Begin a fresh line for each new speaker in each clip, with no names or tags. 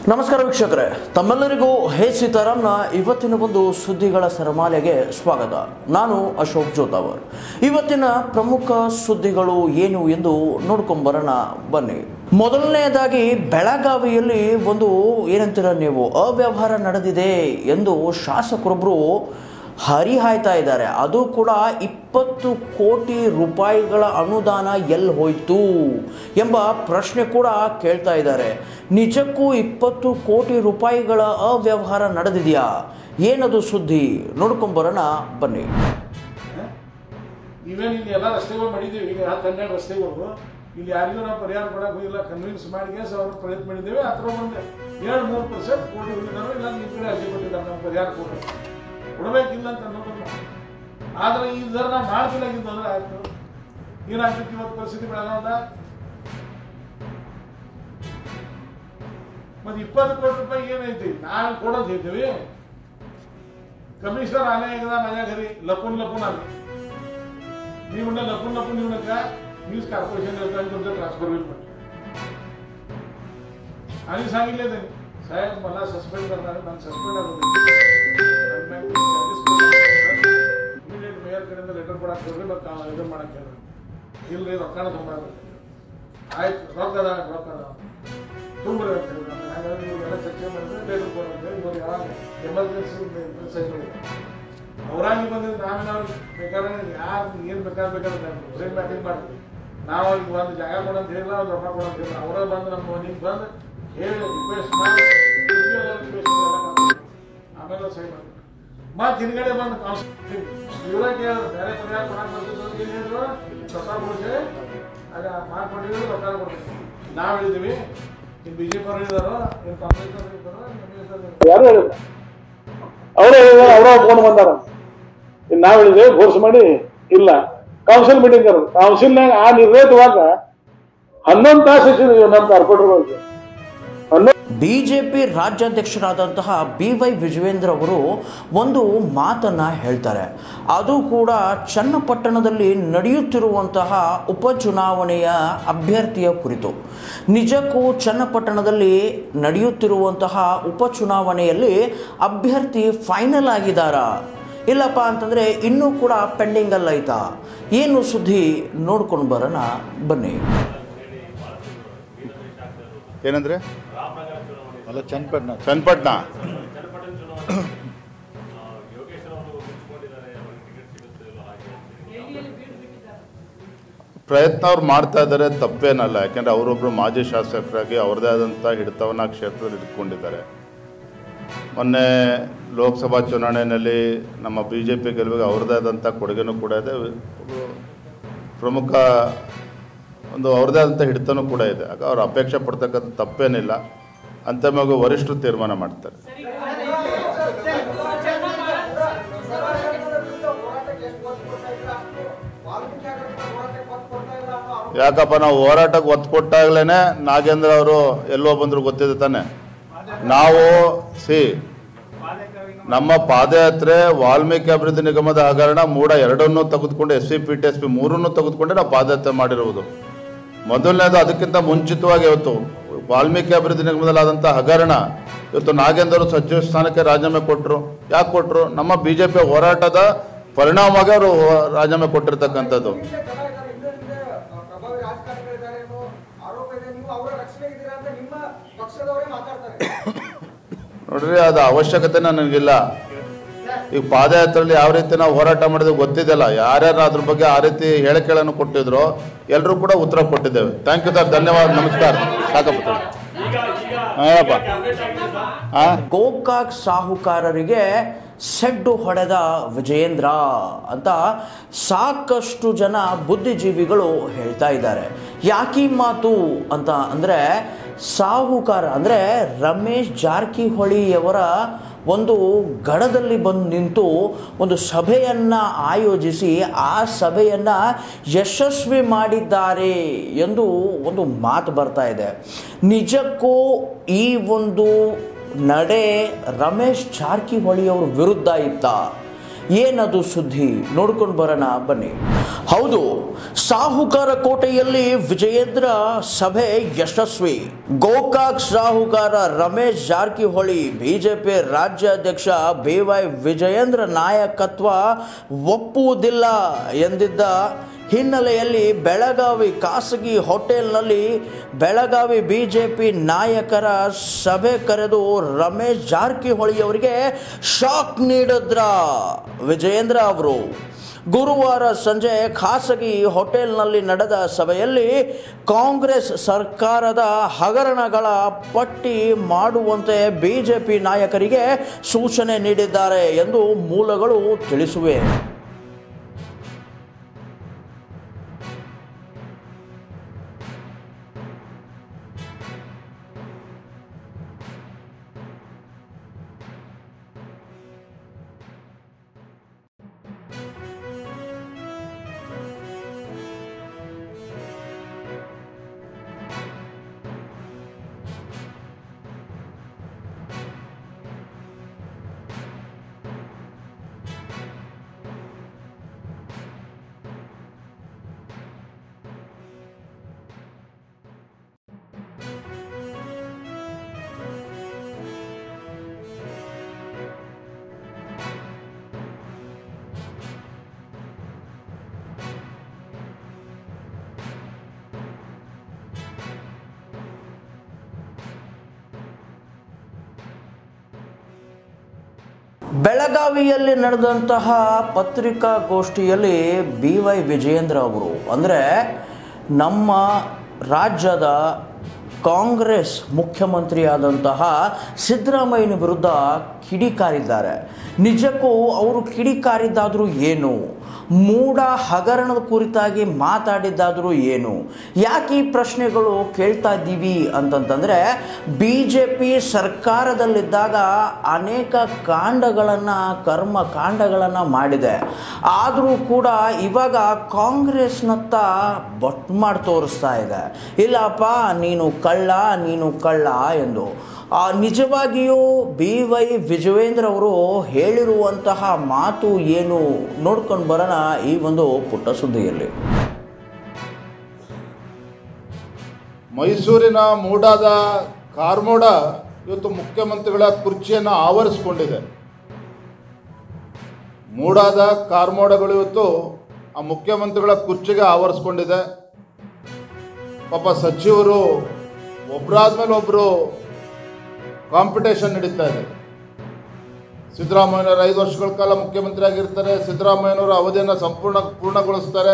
ನಮಸ್ಕಾರ ವೀಕ್ಷಕರೇ ತಮ್ಮೆಲ್ಲರಿಗೂ ಹೇ ಸೀತಾರಾಮ್ನ ಇವತ್ತಿನ ಒಂದು ಸುದ್ದಿಗಳ ಸರಮಾಲೆಗೆ ಸ್ವಾಗತ ನಾನು ಅಶೋಕ್ ಜೋತಾವರ್ ಇವತ್ತಿನ ಪ್ರಮುಖ ಸುದ್ದಿಗಳು ಏನು ಎಂದು ನೋಡ್ಕೊಂಬರೋಣ ಬನ್ನಿ ಮೊದಲನೆಯದಾಗಿ ಬೆಳಗಾವಿಯಲ್ಲಿ ಒಂದು ಏನಂತೀರ ನೀವು ಅವ್ಯವಹಾರ ನಡೆದಿದೆ ಎಂದು ಶಾಸಕರೊಬ್ಬರು ಹರಿಹಾಯ್ತಾ ಇದ್ದಾರೆ ಅದು ಕೂಡ ಇಪ್ಪತ್ತು ಕೋಟಿ ರೂಪಾಯಿಗಳ ಅನುದಾನ ಎಲ್ಲಿ ಹೋಯ್ತು ಎಂಬ ಪ್ರಶ್ನೆ ಕೂಡ ಕೇಳ್ತಾ ಇದ್ದಾರೆ ನಿಜಕ್ಕೂ ಇಪ್ಪತ್ತು ಕೋಟಿ ರೂಪಾಯಿಗಳ ಅವ್ಯವಹಾರ ನಡೆದಿದೆಯಾ ಏನದು ಸುದ್ದಿ ನೋಡ್ಕೊಂಬರೋಣ ಬನ್ನಿ
ಇವೇನು ಇಲ್ಲಿ ಎಲ್ಲ ರಸ್ತೆಗಳು ಮಾಡಿದ್ದೀವಿ ಈಗ ಹತ್ತು ಹನ್ನೆರಡು ರಸ್ತೆಗಳು ಇಲ್ಲಿ ಯಾರಿಗೂ ನಾವು ಪರಿಹಾರ ಕೊಡಕ್ಕೆ ಹೋಗಿಲ್ಲ ಕನ್ವಿನ್ಸ್ ಮಾಡಿ ಅವ್ರ ಪ್ರಯತ್ನ ಮಾಡಿದ್ದೇವೆ ಅದ್ರ ಒಂದು ಎರಡು ಮೂರು ಪರ್ಸೆಂಟ್ ಕೋಟಿ ಹೋಗಿದ್ದಾರೆ ಇಲ್ಲ ನಿಮ್ಮ ಕಡೆ ಅರ್ಜಿ ಕೊಟ್ಟಿದ್ದಾರೆ ನಾವು ಪರಿಹಾರ ಕೊಡ್ರಿ ಕೊಡಬೇಕಿಲ್ಲ ಅಂತ ಅನ್ನೋದಲ್ಲ ಆದ್ರೆ ಈ ದರ ನಾವು ಮಾಡ್ತಿಲ್ಲಾಗಿದ್ದು ಅಂದ್ರೆ ಆಯ್ತು ಏನಾಗ್ತೈತಿ ಇವತ್ತು ಪರಿಸ್ಥಿತಿ ಬೆಳಗಾವದ ಮತ್ತೆ ಇಪ್ಪತ್ತು ಕೋಟಿ ರೂಪಾಯಿ ಏನೈತಿ ನಾವು ಕೊಡೋದು ಇದ್ದೀವಿ ಕಮಿಷನರ್ ಆನೆ एकदा माझ्या घरी लपून लपून आले मी म्हणलं लपून लपून येऊ नका मीच कॉर्पोरेशन देतो आणि तुमचं ट्रान्सफर होईल म्हटलं आणि सांगितले त्यांनी साहेब मला सस्पेंड करणार आहे, मला सस्पेंड ಇಮಿಡಿಯೇಟ್ ಮೇಯರ್ ಕಡೆಯಿಂದ ಲೆಟರ್ ಕೊಡಕ್ಕೆ ಹೋಗ್ರಿ ಮತ್ತೆ ಇದು ಮಾಡಕ್ಕೆ ಹೇಳ್ರಿ ಇಲ್ರಿ ರೊಕ್ಕನ ತುಂಬ ಆಯ್ತು ರೊಕ್ಕ ಅದ ರೊಕ್ಕ ಅದ ತುಂಬ್ರಿ ಅಂತ ಹೇಳಿದ್ರು ಹಾಗಾಗಿ ಇವ್ರೆಲ್ಲ ಚರ್ಚೆ ಮಾಡಿದ್ರೆ ಲೇಟರ್ ಕೊಡಂತೆ ಇವ್ರು ಯಾವಾಗ ಎಮರ್ಜೆನ್ಸಿ ಸೈಟ್ ಅವರಾಗಿ ಬಂದಿದ್ದು ನಾವೇನಾದ್ರು ಬೇಕಾದ್ರೆ ಯಾರು ಏನು ಬೇಕಾದ್ರೆ ಬೇಕಾದ್ರೆ ಬ್ರೇನ್ ಬ್ಯಾಟಿಂಗ್ ಮಾಡ್ತೀವಿ ನಾವು ಈಗ ಒಂದು ಜಾಗ ಕೊಡಂತ ಹೇಳಿಲ್ಲ ಒಂದು ರೊಕ್ಕ ಕೊಡಂತ ಹೇಳಿಲ್ಲ ಅವರೇ ಬಂದು ನಮ್ಮ ಮನೆಗೆ ಬಂದು ಹೇಳಿ ರಿಕ್ವೆಸ್ಟ್ ಮಾಡಿ ರಿಕ್ವೆಸ್ಟ್ ಆಮೇಲೆ ಸೈ ಮಾಡಿ ಮತ್ತೆ ಹಿಂದ್ಗಡೆ ಬಂದು ಕೌನ್ಸಿಲ್ ಇವರೇ ಕೇಳಿದ್ರು ಬೇರೆ ಪರಿಹಾರ ಕೊಡಕ್ಕೆ ಬರ್ತಿದ್ರು ಏನು ಹೇಳಿದ್ರು ರೊಕ್ಕ ಕೊಡ್ತೀವಿ ಆಗ ಮಾಡ್ಕೊಂಡಿದ್ರು ರೊಕ್ಕ ಕೊಡ್ತೀವಿ ನಾವು ಹೇಳಿದ್ವಿ ನೀವು ಬಿ ಜೆ ಪಿ ಅವರು ಇದ್ದಾರೋ ಏನು ಕಾಂಗ್ರೆಸ್ ಅವರು ಇದ್ದಾರೋ ನಿಮ್ಮ
ಯಾರು ಹೇಳಿಲ್ಲ ಅವರೇ ಹೇಳಿದಾರೆ ಅವರ ಒಪ್ಕೊಂಡು ಬಂದಾರ ಇನ್ನು ನಾವು ಹೇಳಿದ್ವಿ ಫೋರ್ಸ್ ಮಾಡಿ ಇಲ್ಲ ಕೌನ್ಸಿಲ್ ಮೀಟಿಂಗ್ ಕರೆದು ಕೌನ್ಸಿಲ್ನಾಗ ಆ ನಿರ್ಣಯಿತವಾಗ ಹನ್ನೊಂದು ತಾಸು ಹೆಚ್ಚಿನ ನಮ್ಮ ಕಾರ್ಪೊರೇಟರ್ಗಳಿಗೆ ಹನ್ನೊಂದು
ಬಿಜೆಪಿ ರಾಜ್ಯಾಧ್ಯಕ್ಷರಾದಂತಹ ಬಿ ವೈ ವಿಜಯೇಂದ್ರ ಅವರು ಒಂದು ಮಾತನ್ನ ಹೇಳ್ತಾರೆ ಅದು ಕೂಡ ಚನ್ನಪಟ್ಟಣದಲ್ಲಿ ನಡೆಯುತ್ತಿರುವಂತಹ ಉಪಚುನಾವಣೆಯ ಅಭ್ಯರ್ಥಿಯ ಕುರಿತು ನಿಜಕ್ಕೂ ಚನ್ನಪಟ್ಟಣದಲ್ಲಿ ನಡೆಯುತ್ತಿರುವಂತಹ ಉಪಚುನಾವಣೆಯಲ್ಲಿ ಅಭ್ಯರ್ಥಿ ಫೈನಲ್ ಆಗಿದ್ದಾರಾ ಇಲ್ಲಪ್ಪ ಅಂತಂದರೆ ಇನ್ನೂ ಕೂಡ ಪೆಂಡಿಂಗ್ ಅಲ್ಲ ಐತಾ ಏನು ಸುದ್ದಿ ನೋಡ್ಕೊಂಡು ಬರೋಣ ಬನ್ನಿ
ಏನಂದ್ರೆ
ಅಲ್ಲ ಚನ್ನಪಟ್ಟಣ
ಚನ್ನಪಟ್ಟಣ ಪ್ರಯತ್ನ ಅವ್ರು ಮಾಡ್ತಾ ಇದ್ದಾರೆ ತಪ್ಪೇನಲ್ಲ ಯಾಕೆಂದ್ರೆ ಅವರೊಬ್ರು ಮಾಜಿ ಶಾಸಕರಾಗಿ ಅವ್ರದೇ ಆದಂಥ ಹಿಡಿತವನ್ನ ಆ ಕ್ಷೇತ್ರದಲ್ಲಿ ಇಟ್ಕೊಂಡಿದ್ದಾರೆ ಮೊನ್ನೆ ಲೋಕಸಭಾ ಚುನಾವಣೆಯಲ್ಲಿ ನಮ್ಮ ಬಿ ಜೆ ಪಿ ಗೆಲುವಿಗೆ ಅವ್ರದ್ದೇ ಆದಂಥ ಕೊಡುಗೆನೂ ಕೂಡ ಇದೆ ಪ್ರಮುಖ ಒಂದು ಅವ್ರದ್ದೇ ಆದಂಥ ಹಿಡಿತನೂ ಕೂಡ ಇದೆ ಆಗ ಅವ್ರು ಅಪೇಕ್ಷೆ ಪಡ್ತಕ್ಕಂಥ ತಪ್ಪೇನಿಲ್ಲ ಅಂತಿಮವಾಗಿ ವರಿಷ್ಠರು ತೀರ್ಮಾನ ಮಾಡ್ತಾರೆ ಯಾಕಪ್ಪ ನಾವು ಹೋರಾಟಕ್ಕೆ ಒತ್ತು ಕೊಟ್ಟಾಗ್ಲೇ ನಾಗೇಂದ್ರ ಅವರು ಎಲ್ಲೋ ಬಂದ್ರು ಗೊತ್ತಿದೆ ತಾನೆ ನಾವು ಸಿ ನಮ್ಮ ಪಾದಯಾತ್ರೆ ವಾಲ್ಮೀಕಿ ಅಭಿವೃದ್ಧಿ ನಿಗಮದ ಹಗರಣ ಮೂಡ ಎರಡನ್ನೂ ತೆಗೆದುಕೊಂಡು S C P T S P ಮೂರನ್ನು ತೆಗೆದುಕೊಂಡೆ ನಾವು ಪಾದಯಾತ್ರೆ ಮಾಡಿರುವುದು ಮೊದಲನೇದು ಅದಕ್ಕಿಂತ ಮುಂಚಿತವಾಗಿ ಇವತ್ತು ವಾಲ್ಮೀಕಿ ಅಭಿವೃದ್ಧಿ ನಿಗಮದಲ್ಲಿ ಆದಂಥ ಹಗರಣ ಇವತ್ತು ನಾಗೇಂದ್ರ ಅವರು ಸಚಿವ ಸ್ಥಾನಕ್ಕೆ ರಾಜೀನಾಮೆ ಕೊಟ್ಟರು ಯಾಕೆ ಕೊಟ್ಟರು ನಮ್ಮ ಬಿ ಜೆ ಪಿ ಹೋರಾಟದ ಪರಿಣಾಮವಾಗಿ ಅವರು ರಾಜೀನಾಮೆ ಕೊಟ್ಟಿರ್ತಕ್ಕಂಥದ್ದು
ಪ್ರಭಾವಿ ರಾಜಕಾರಣಿಗಳಿದ್ದಾರೆ ಅನ್ನೋ ಆರೋಪ ಇದೆ ನೀವು ಅವರ ರಕ್ಷಣೆ ಇದ್ದೀರಾ ಅಂತ ನಿಮ್ಮ ಪಕ್ಷದವರೇ ಮಾತಾಡ್ತಾರೆ
ನೋಡ್ರಿ ಅದು ಅವಶ್ಯಕತೆ ನನಗಿಲ್ಲ ಈಗ ಪಾದಯಾತ್ರೆಯಲ್ಲಿ ಯಾವ ರೀತಿ ನಾವು ಹೋರಾಟ ಮಾಡಿದ್ವಿ ಗೊತ್ತಿದೆಯಲ್ಲ ಯಾರ್ಯಾರು ಅದ್ರ ಬಗ್ಗೆ ಆ ರೀತಿ ಹೇಳಿಕೆಗಳನ್ನು ಕೊಟ್ಟಿದ್ರು ಎಲ್ಲರೂ ಕೂಡ ಉತ್ತರ ಕೊಟ್ಟಿದ್ದೇವೆ ಥ್ಯಾಂಕ್ ಯು ಸರ್ ಧನ್ಯವಾದ ನಮಸ್ಕಾರ ಸಾಕಪ್ಪ ಹಾಂ ಹಾಂ
ಗೋಕಾಕ್ ಸಾಹುಕಾರರಿಗೆ ಸೆಡ್ಡು ಹೊಡೆದ ವಿಜಯೇಂದ್ರ ಅಂತ ಸಾಕಷ್ಟು ಜನ ಬುದ್ಧಿಜೀವಿಗಳು ಹೇಳ್ತಾ ಇದ್ದಾರೆ ಯಾಕಿ ಮಾತು ಅಂತ ಅಂದರೆ ಸಾಹುಕಾರ ಅಂದರೆ ರಮೇಶ್ ಜಾರಕಿಹೊಳಿಯವರ ಒಂದು ಗಡದಲ್ಲಿ ಬಂದು ನಿಂತು ಒಂದು ಸಭೆಯನ್ನು ಆಯೋಜಿಸಿ ಆ ಸಭೆಯನ್ನು ಯಶಸ್ವಿ ಮಾಡಿದ್ದಾರೆ ಎಂದು ಒಂದು ಮಾತು ಬರ್ತಾ ಇದೆ ನಿಜಕ್ಕೂ ಈ ಒಂದು ನಡೆ ರಮೇಶ್ ಜಾರಕಿಹೊಳಿಯವ್ರ ವಿರುದ್ಧ ಇತ್ತ ಏನದು ಸುದ್ದಿ ನೋಡ್ಕೊಂಡು ಬರೋಣ ಬನ್ನಿ ಹೌದು ಸಾಹುಕಾರ ಕೋಟೆಯಲ್ಲಿ ವಿಜಯೇಂದ್ರ ಸಭೆ ಯಶಸ್ವಿ ಗೋಕಾಕ್ ಸಾಹುಕಾರ ರಮೇಶ್ ಜಾರಕಿಹೊಳಿ ಬಿಜೆಪಿ ರಾಜ್ಯಾಧ್ಯಕ್ಷ ಬಿ ವೈ ವಿಜಯೇಂದ್ರ ನಾಯಕತ್ವ ಒಪ್ಪುವುದಿಲ್ಲ ಎಂದಿದ್ದ ಹಿನ್ನೆಲೆಯಲ್ಲಿ ಬೆಳಗಾವಿ ಖಾಸಗಿ ಹೋಟೆಲ್ನಲ್ಲಿ ಬೆಳಗಾವಿ ಬಿಜೆಪಿ ನಾಯಕರ ಸಭೆ ಕರೆದು ರಮೇಶ್ ಜಾರಕಿಹೊಳಿ ಅವರಿಗೆ ಶಾಕ್ ನೀಡಿದ್ರ ವಿಜಯೇಂದ್ರ ಅವರು ಗುರುವಾರ ಸಂಜೆ ಖಾಸಗಿ ಹೋಟೆಲ್ನಲ್ಲಿ ನಡೆದ ಸಭೆಯಲ್ಲಿ ಕಾಂಗ್ರೆಸ್ ಸರ್ಕಾರದ ಹಗರಣಗಳ ಪಟ್ಟಿ ಮಾಡುವಂತೆ ಬಿಜೆಪಿ ನಾಯಕರಿಗೆ ಸೂಚನೆ ನೀಡಿದ್ದಾರೆ ಎಂದು ಮೂಲಗಳು ತಿಳಿಸಿವೆ ಬೆಳಗಾವಿಯಲ್ಲಿ ನಡೆದಂತಹ ಪತ್ರಿಕಾಗೋಷ್ಠಿಯಲ್ಲಿ ಬಿ ವೈ ವಿಜಯೇಂದ್ರ ಅವರು ಅಂದರೆ ನಮ್ಮ ರಾಜ್ಯದ ಕಾಂಗ್ರೆಸ್ ಮುಖ್ಯಮಂತ್ರಿಯಾದಂತಹ ಸಿದ್ದರಾಮಯ್ಯನ ವಿರುದ್ಧ ಕಿಡಿಕಾರಿದ್ದಾರೆ ನಿಜಕ್ಕೂ ಅವರು ಕಿಡಿಕಾರಿದ್ದಾದರೂ ಏನು ಮೂಢ ಹಗರಣದ ಕುರಿತಾಗಿ ಮಾತಾಡಿದ್ದಾದರೂ ಏನು ಯಾಕೆ ಈ ಪ್ರಶ್ನೆಗಳು ಕೇಳ್ತಾ ಇದ್ದೀವಿ ಅಂತಂತಂದರೆ ಬಿ ಜೆ ಪಿ ಸರ್ಕಾರದಲ್ಲಿದ್ದಾಗ ಅನೇಕ ಕಾಂಡಗಳನ್ನು ಕರ್ಮ ಕಾಂಡಗಳನ್ನು ಮಾಡಿದೆ ಆದರೂ ಕೂಡ ಇವಾಗ ಕಾಂಗ್ರೆಸ್ನತ್ತ ಬಟ್ ಮಾಡಿ ತೋರಿಸ್ತಾ ಇದೆ ಇಲ್ಲಪ್ಪ ನೀನು ಕಳ್ಳ ನೀನು ಕಳ್ಳ ಎಂದು ಆ, ನಿಜವಾಗಿಯೂ ಬಿ ವೈ ವಿಜಯೇಂದ್ರ ಅವರು ಹೇಳಿರುವಂತಹ ಮಾತು ಏನು ನೋಡ್ಕೊಂಡು ಬರೋಣ ಈ ಒಂದು ಪುಟ್ಟ ಸುದ್ದಿಯಲ್ಲಿ
ಮೈಸೂರಿನ ಮೂಡಾದ ಕಾರ್ಮೋಡ ಇವತ್ತು ಮುಖ್ಯಮಂತ್ರಿಗಳ ಕುರ್ಚಿಯನ್ನು ಆವರಿಸಿಕೊಂಡಿದೆ ಮೂಡಾದ ಕಾರ್ಮೋಡಗಳು ಇವತ್ತು ಆ ಮುಖ್ಯಮಂತ್ರಿಗಳ ಕುರ್ಚಿಗೆ ಆವರಿಸ್ಕೊಂಡಿದೆ ಪಾಪ ಸಚಿವರು ಒಬ್ಬರಾದ್ಮೇಲೆ ಒಬ್ಬರು ಕಾಂಪಿಟೇಷನ್ ನಡೀತಾ ಇದೆ ಸಿದ್ದರಾಮಯ್ಯನವರು ಐದು ವರ್ಷಗಳ ಕಾಲ ಮುಖ್ಯಮಂತ್ರಿ ಆಗಿರ್ತಾರೆ ಸಿದ್ದರಾಮಯ್ಯನವರು ಅವಧಿಯನ್ನು ಸಂಪೂರ್ಣ ಪೂರ್ಣಗೊಳಿಸ್ತಾರೆ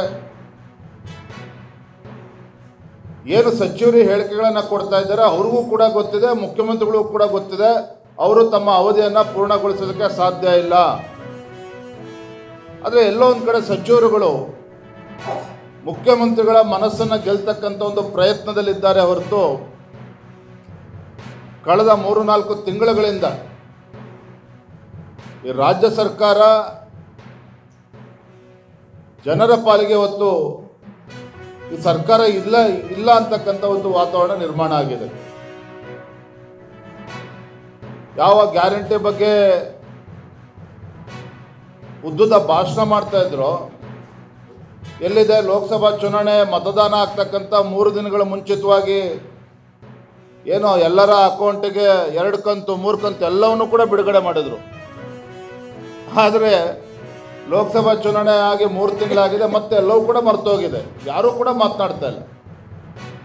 ಏನು ಸಚಿವರು ಹೇಳಿಕೆಗಳನ್ನು ಕೊಡ್ತಾ ಇದ್ದಾರೆ ಅವ್ರಿಗೂ ಕೂಡ ಗೊತ್ತಿದೆ ಮುಖ್ಯಮಂತ್ರಿಗಳಿಗೂ ಕೂಡ ಗೊತ್ತಿದೆ ಅವರು ತಮ್ಮ ಅವಧಿಯನ್ನು ಪೂರ್ಣಗೊಳಿಸೋದಕ್ಕೆ ಸಾಧ್ಯ ಇಲ್ಲ ಆದರೆ ಎಲ್ಲೋ ಒಂದು ಕಡೆ ಸಚಿವರುಗಳು ಮುಖ್ಯಮಂತ್ರಿಗಳ ಮನಸ್ಸನ್ನು ಗೆಲ್ತಕ್ಕಂಥ ಒಂದು ಪ್ರಯತ್ನದಲ್ಲಿದ್ದಾರೆ ಹೊರತು ಕಳೆದ ಮೂರು ನಾಲ್ಕು ತಿಂಗಳುಗಳಿಂದ ಈ ರಾಜ್ಯ ಸರ್ಕಾರ ಜನರ ಪಾಲಿಗೆ ಹೊತ್ತು ಈ ಸರ್ಕಾರ ಇಲ್ಲ ಇಲ್ಲ ಅಂತಕ್ಕಂಥ ಒಂದು ವಾತಾವರಣ ನಿರ್ಮಾಣ ಆಗಿದೆ ಯಾವ ಗ್ಯಾರಂಟಿ ಬಗ್ಗೆ ಉದ್ದುದ ಭಾಷಣ ಮಾಡ್ತಾ ಇದ್ರು ಎಲ್ಲಿದೆ ಲೋಕಸಭಾ ಚುನಾವಣೆ ಮತದಾನ ಆಗ್ತಕ್ಕಂಥ ಮೂರು ದಿನಗಳ ಮುಂಚಿತವಾಗಿ ಏನೋ ಎಲ್ಲರ ಅಕೌಂಟಿಗೆ ಎರಡು ಕಂತು ಮೂರು ಕಂತು ಎಲ್ಲವನ್ನು ಕೂಡ ಬಿಡುಗಡೆ ಮಾಡಿದರು ಆದರೆ ಲೋಕಸಭಾ ಚುನಾವಣೆ ಆಗಿ ಮೂರು ತಿಂಗಳಾಗಿದೆ ಮತ್ತೆ ಎಲ್ಲವೂ ಕೂಡ ಮರ್ತೋಗಿದೆ ಯಾರೂ ಕೂಡ ಮಾತನಾಡ್ತಾ ಇಲ್ಲ